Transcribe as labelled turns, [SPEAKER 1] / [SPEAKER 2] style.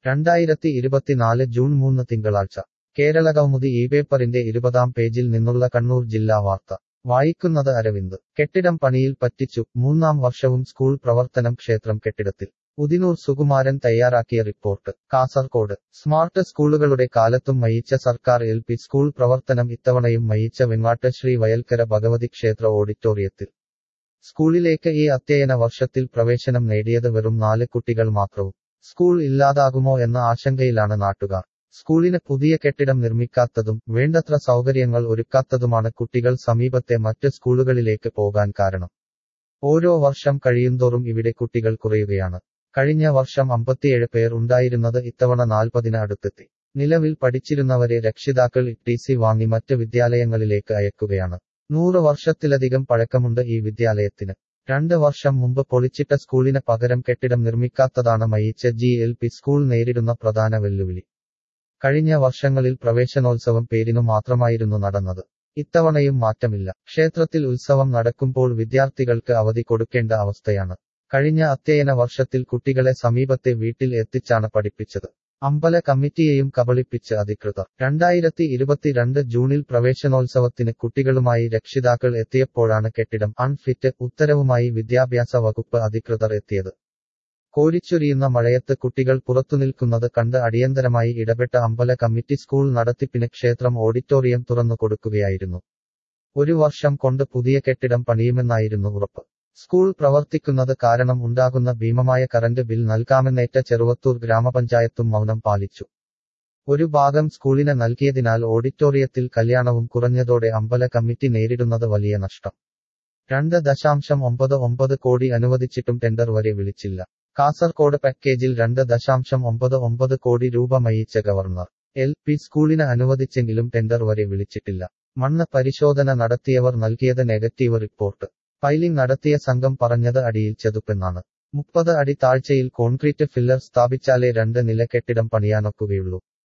[SPEAKER 1] രണ്ടായിരത്തി ഇരുപത്തിനാല് ജൂൺ മൂന്ന് തിങ്കളാഴ്ച കേരള കൗമുദി ഈ പേപ്പറിന്റെ ഇരുപതാം പേജിൽ നിന്നുള്ള കണ്ണൂർ ജില്ലാ വാർത്ത വായിക്കുന്നത് അരവിന്ദ് കെട്ടിടം പണിയിൽ പറ്റിച്ചു മൂന്നാം വർഷവും സ്കൂൾ പ്രവർത്തനം ക്ഷേത്രം കെട്ടിടത്തിൽ ഉദിനൂർ സുകുമാരൻ തയ്യാറാക്കിയ റിപ്പോർട്ട് കാസർകോട് സ്മാർട്ട് സ്കൂളുകളുടെ കാലത്തും മയിച്ച സർക്കാർ എൽ പി സ്കൂൾ പ്രവർത്തനം ഇത്തവണയും മയിച്ച വെങ്ങാട്ട് ശ്രീ വയൽക്കര ഭഗവതി ക്ഷേത്ര ഓഡിറ്റോറിയത്തിൽ സ്കൂളിലേക്ക് ഈ അധ്യയന വർഷത്തിൽ പ്രവേശനം നേടിയത് വെറും നാല് കുട്ടികൾ മാത്രവും സ്കൂൾ ഇല്ലാതാകുമോ എന്ന ആശങ്കയിലാണ് നാട്ടുകാർ സ്കൂളിന് പുതിയ കെട്ടിടം നിർമ്മിക്കാത്തതും വേണ്ടത്ര സൗകര്യങ്ങൾ ഒരുക്കാത്തതുമാണ് കുട്ടികൾ സമീപത്തെ മറ്റ് സ്കൂളുകളിലേക്ക് പോകാൻ കാരണം ഓരോ വർഷം കഴിയുന്തോറും ഇവിടെ കുട്ടികൾ കുറയുകയാണ് കഴിഞ്ഞ വർഷം അമ്പത്തിയേഴ് പേർ ഉണ്ടായിരുന്നത് ഇത്തവണ നാൽപ്പതിന് അടുത്തെത്തി നിലവിൽ പഠിച്ചിരുന്നവരെ രക്ഷിതാക്കൾ ടി സി വാങ്ങി മറ്റ് വിദ്യാലയങ്ങളിലേക്ക് അയക്കുകയാണ് നൂറ് വർഷത്തിലധികം പഴക്കമുണ്ട് ഈ വിദ്യാലയത്തിന് രണ്ട് വർഷം മുമ്പ് പൊളിച്ചിട്ട സ്കൂളിന് പകരം കെട്ടിടം നിർമ്മിക്കാത്തതാണ് Mayichcha G L P school നേരിടുന്ന പ്രധാന വെല്ലുവിളി കഴിഞ്ഞ വർഷങ്ങളിൽ പ്രവേശനോത്സവം പേരിനു മാത്രമായിരുന്നു നടന്നത് ഇത്തവണയും മാറ്റമില്ല ക്ഷേത്രത്തിൽ ഉത്സവം നടക്കുമ്പോൾ വിദ്യാർത്ഥികൾക്ക് അവധി കൊടുക്കേണ്ട അവസ്ഥയാണ് കഴിഞ്ഞ അധ്യയന വർഷത്തിൽ കുട്ടികളെ സമീപത്തെ വീട്ടിൽ എത്തിച്ചാണ് പഠിപ്പിച്ചത് അമ്പല കമ്മിറ്റിയെയും കബളിപ്പിച്ച് അധികൃതർ രണ്ടായിരത്തി ഇരുപത്തിരണ്ട് ജൂണിൽ പ്രവേശനോത്സവത്തിന് കുട്ടികളുമായി രക്ഷിതാക്കൾ എത്തിയപ്പോഴാണ് കെട്ടിടം അൺഫിറ്റ് ഉത്തരവുമായി വിദ്യാഭ്യാസ വകുപ്പ് അധികൃതർ എത്തിയത് കോരിച്ചൊരിയുന്ന മഴയത്ത് കുട്ടികൾ പുറത്തുനിൽക്കുന്നത് കണ്ട് അടിയന്തരമായി ഇടപെട്ട അമ്പല കമ്മിറ്റി സ്കൂൾ നടത്തിപ്പിന് ക്ഷേത്രം ഓഡിറ്റോറിയം തുറന്നു കൊടുക്കുകയായിരുന്നു ഒരു വർഷം കൊണ്ട് പുതിയ കെട്ടിടം പണിയുമെന്നായിരുന്നു ഉറപ്പ് സ്കൂൾ പ്രവർത്തിക്കുന്നത് കാരണം ഉണ്ടാകുന്ന ഭീമമായ കറന്റ് ബിൽ നൽകാമെന്നേറ്റ ചെറുവത്തൂർ ഗ്രാമപഞ്ചായത്തും മൗനം പാലിച്ചു ഒരു ഭാഗം സ്കൂളിന് നൽകിയതിനാൽ ഓഡിറ്റോറിയത്തിൽ കല്യാണവും കുറഞ്ഞതോടെ അമ്പല കമ്മിറ്റി നേരിടുന്നത് വലിയ നഷ്ടം രണ്ട് ദശാംശം ഒമ്പത് ഒമ്പത് കോടി അനുവദിച്ചിട്ടും ടെൻഡർ വരെ വിളിച്ചില്ല കാസർകോട് പാക്കേജിൽ രണ്ട് ദശാംശം ഒമ്പത് ഒമ്പത് കോടി രൂപ മയിച്ച ഗവർണർ എൽ പി സ്കൂളിന് അനുവദിച്ചെങ്കിലും ടെൻഡർ വരെ വിളിച്ചിട്ടില്ല മണ്ണ് പരിശോധന നടത്തിയവർ നൽകിയത് നെഗറ്റീവ് റിപ്പോർട്ട് ഫൈലിംഗ് നടത്തിയ സംഘം പറഞ്ഞത് അടിയിൽ ചെതുപ്പെന്നാണ് മുപ്പത് അടി താഴ്ചയിൽ കോൺക്രീറ്റ് ഫില്ലർ സ്ഥാപിച്ചാലേ രണ്ട് നില കെട്ടിടം പണിയാനൊക്കുകയുള്ളൂ